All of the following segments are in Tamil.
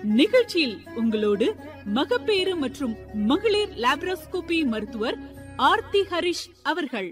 நிகழ்ச்சியில் உங்களோடு மகப்பேறு மற்றும் மகளிர் லாப்ரோஸ்கோபி மருத்துவர் ஆர்த்தி ஹரிஷ் அவர்கள்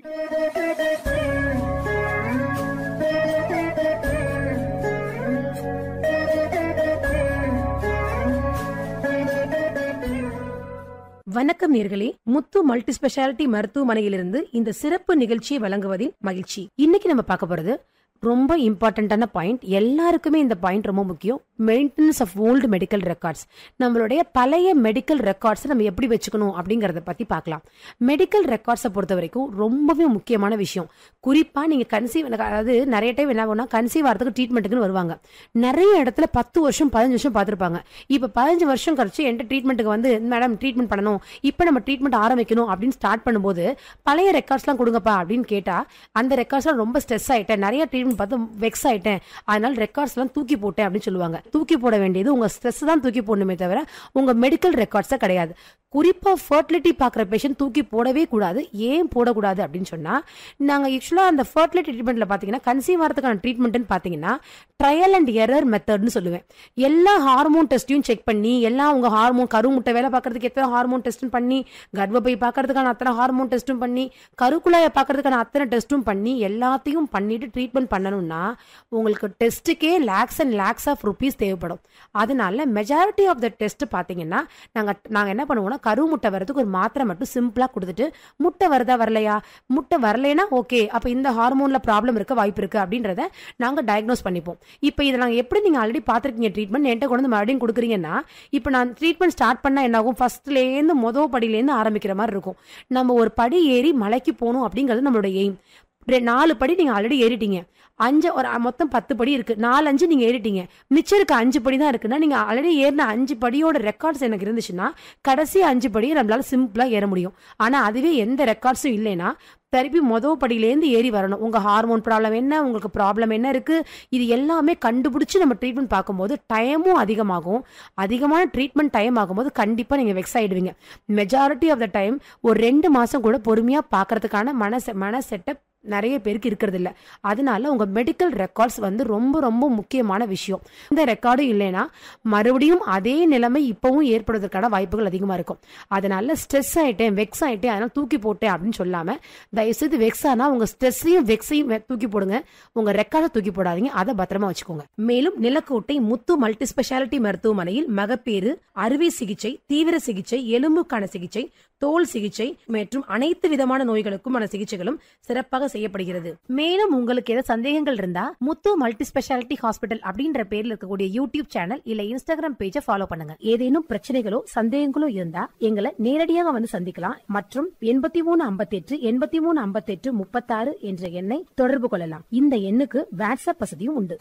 வணக்கம் நேர்களே முத்து மல்டி ஸ்பெஷாலிட்டி மருத்துவமனையிலிருந்து இந்த சிறப்பு நிகழ்ச்சியை வழங்குவதில் மகிழ்ச்சி இன்னைக்கு நம்ம பார்க்க போறது ரொம்ப இம்பார்ட்டண்ட்டான பாயிண்ட் எல்லாருக்குமே இந்த பாயிண்ட் ரொம்ப முக்கியம் maintenance of old medical records நம்மளுடைய பழைய மெடிக்கல் ரெக்கார்ட்ஸ் நம்ம எப்படி வச்சுக்கணும் அப்படிங்கறத பத்தி பார்க்கலாம் மெடிக்கல் ரெக்கார்ட்ஸை பொறுத்த வரைக்கும் ரொம்பவே முக்கியமான விஷயம் குறிப்பா நீங்க கன்சீவ் அதாவது நிறைய டைம் என்ன ஆகும்னா கன்சீவ் ஆகிறதுக்கு ட்ரீட்மெண்ட்டுக்குன்னு வருவாங்க நிறைய இடத்துல பத்து வருஷம் பதினஞ்சு வருஷம் பார்த்துருப்பாங்க இப்போ பதினஞ்சு வருஷம் கழிச்சு என்கிட்ட ட்ரீட்மெண்ட்டுக்கு வந்து மேடம் ட்ரீட்மெண்ட் பண்ணணும் இப்போ நம்ம ட்ரீட்மெண்ட் ஆரம்பிக்கணும் அப்படின்னு ஸ்டார்ட் பண்ணும்போது பழைய ரெக்கார்ட்ஸ்லாம் கொடுங்கப்பா அப்படின்னு கேட்டா அந்த ரெக்கார்ட்ஸ்லாம் ரொம்ப ஸ்ட்ரெஸ் ஆயிட்டேன் நிறைய ட்ரீட்மெண்ட் பார்த்து வெக்ஸ் ஆயிட்டேன் அதனால ரெக்கார்ட்ஸ்லாம் தூக்கி போட்டேன் அப்படின்னு சொல்லுவாங்க தூக்கி போட வேண்டியது உங்க ஸ்ட்ரெஸ் தான் தூக்கி போடணுமே தவிர உங்க மெடிக்கல் ரெக்கார்ட்ஸா கிடையாது குறிப்பா ஃபர்டிலிட்டி பார்க்குற பேஷண்ட் தூக்கி போடவே கூடாது ஏன் போடக்கூடாது அப்படின்னு சொன்னா நாங்க ஆக்சுவலா அந்த ஃபர்டிலிட்டி ட்ரீட்மெண்ட்ல பாத்தீங்கன்னா கன்சீவ் ஆகிறதுக்கான ட்ரீட்மெண்ட்னு பாத்தீங்கன்னா ட்ரையல் அண்ட் எரர் மெத்தட்னு சொல்லுவேன் எல்லா ஹார்மோன் டெஸ்ட்டையும் செக் பண்ணி எல்லா உங்க ஹார்மோன் கருமுட்டை வேலை பார்க்கறதுக்கு எத்தனை ஹார்மோன் டெஸ்ட்டும் பண்ணி கர்ப்பப்பை பார்க்கறதுக்கான அத்தனை ஹார்மோன் டெஸ்ட்டும் பண்ணி கருக்குழாயை பார்க்கறதுக்கான அத்தனை டெஸ்ட்டும் பண்ணி எல்லாத்தையும் பண்ணிட்டு ட்ரீட்மெண்ட் பண்ணணும்னா உங்களுக்கு டெஸ்ட்டுக்கே lakhs and lakhs of rupees தேவைப்படும் அதனால மெஜாரிட்டி ஆஃப் த டெஸ்ட் பார்த்தீங்கன்னா நாங்கள் நாங்கள் என்ன பண்ணுவோம்னா கரு முட்டை வரதுக்கு ஒரு மாத்திரை மட்டும் சிம்பிளாக கொடுத்துட்டு முட்டை வருதா வரலையா முட்டை வரலைன்னா ஓகே அப்போ இந்த ஹார்மோனில் ப்ராப்ளம் இருக்க வாய்ப்பு இருக்கு அப்படின்றத நாங்கள் டயக்னோஸ் பண்ணிப்போம் இப்போ இதை நாங்கள் எப்படி நீங்கள் ஆல்ரெடி பார்த்துருக்கீங்க ட்ரீட்மெண்ட் என்கிட்ட கொண்டு வந்து மறுபடியும் கொடுக்குறீங்கன்னா இப்போ நான் ட்ரீட்மெண்ட் ஸ்டார்ட் பண்ணால் என்ன ஆகும் ஃபர்ஸ்ட்லேருந்து மொதல் படியிலேருந்து ஆரம்பிக்கிற மாதிரி இருக்கும் நம்ம ஒரு படி ஏறி மலைக்கு போகணும் அப்படிங்கிறது நம்மளோட எய்ம் நாலு படி நீங்கள் ஆல்ரெடி ஏறிட்டீங்க அஞ்சு ஒரு மொத்தம் பத்து படி இருக்கு நாலு அஞ்சு நீங்க ஏறிட்டீங்க மிச்சம் இருக்க அஞ்சு படி தான் இருக்குன்னா நீங்க ஆல்ரெடி ஏறின அஞ்சு படியோட ரெக்கார்ட்ஸ் எனக்கு இருந்துச்சுன்னா கடைசி அஞ்சு படியை நம்மளால சிம்பிளா ஏற முடியும் ஆனா அதுவே எந்த ரெக்கார்ட்ஸும் இல்லைன்னா திருப்பி மொதல் படியிலேருந்து ஏறி வரணும் உங்க ஹார்மோன் ப்ராப்ளம் என்ன உங்களுக்கு ப்ராப்ளம் என்ன இருக்கு இது எல்லாமே கண்டுபிடிச்சு நம்ம ட்ரீட்மெண்ட் பார்க்கும்போது டைமும் அதிகமாகும் அதிகமான ட்ரீட்மெண்ட் டைம் ஆகும்போது கண்டிப்பா நீங்க வெக்ஸ் ஆயிடுவீங்க மெஜாரிட்டி ஆஃப் த டைம் ஒரு ரெண்டு மாசம் கூட பொறுமையா பார்க்கறதுக்கான மன மன செட்டப் நிறைய பேருக்கு இருக்கிறது இல்ல அதனால உங்க மெடிக்கல் ரெக்கார்ட்ஸ் வந்து ரொம்ப ரொம்ப முக்கியமான விஷயம் இந்த ரெக்கார்டும் இல்லைன்னா மறுபடியும் அதே நிலைமை இப்பவும் ஏற்படுவதற்கான வாய்ப்புகள் அதிகமா இருக்கும் அதனால ஸ்ட்ரெஸ் ஆயிட்டேன் வெக்ஸ் ஆயிட்டேன் அதனால தூக்கி போட்டேன் அப்படின்னு சொல்லாம தயவுசெய்து வெக்ஸ் ஆனா உங்க ஸ்ட்ரெஸ்ஸையும் வெக்ஸையும் தூக்கி போடுங்க உங்க ரெக்கார்டை தூக்கி போடாதீங்க அதை பத்திரமா வச்சுக்கோங்க மேலும் நிலக்கோட்டை முத்து மல்டி ஸ்பெஷாலிட்டி மருத்துவமனையில் மகப்பேறு அறுவை சிகிச்சை தீவிர சிகிச்சை எலும்புக்கான சிகிச்சை தோல் சிகிச்சை மற்றும் அனைத்து விதமான நோய்களுக்குமான சிகிச்சைகளும் சிறப்பாக செய்யப்படுகிறது மேலும் உங்களுக்கு ஏதாவது சந்தேகங்கள் இருந்தா முத்து மல்டி ஸ்பெஷாலிட்டி ஹாஸ்பிட்டல் அப்படின்ற பேர்ல இருக்கக்கூடிய யூடியூப் சேனல் இல்ல இன்ஸ்டாகிராம் பேஜை ஃபாலோ பண்ணுங்க ஏதேனும் பிரச்சனைகளோ சந்தேகங்களோ இருந்தா எங்களை நேரடியாக வந்து சந்திக்கலாம் மற்றும் எண்பத்தி மூணு ஐம்பத்தி எட்டு எண்பத்தி மூணு ஐம்பத்தி எட்டு முப்பத்தாறு என்ற எண்ணை தொடர்பு கொள்ளலாம் இந்த எண்ணுக்கு வாட்ஸ்அப் வசதியும் உண்டு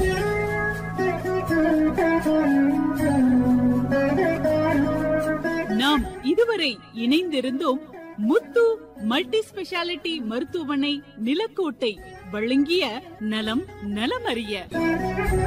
நாம் இதுவரை இணைந்திருந்தோம் முத்து மல்டி ஸ்பெஷாலிட்டி மருத்துவமனை நிலக்கோட்டை வழங்கிய நலம் நலமறிய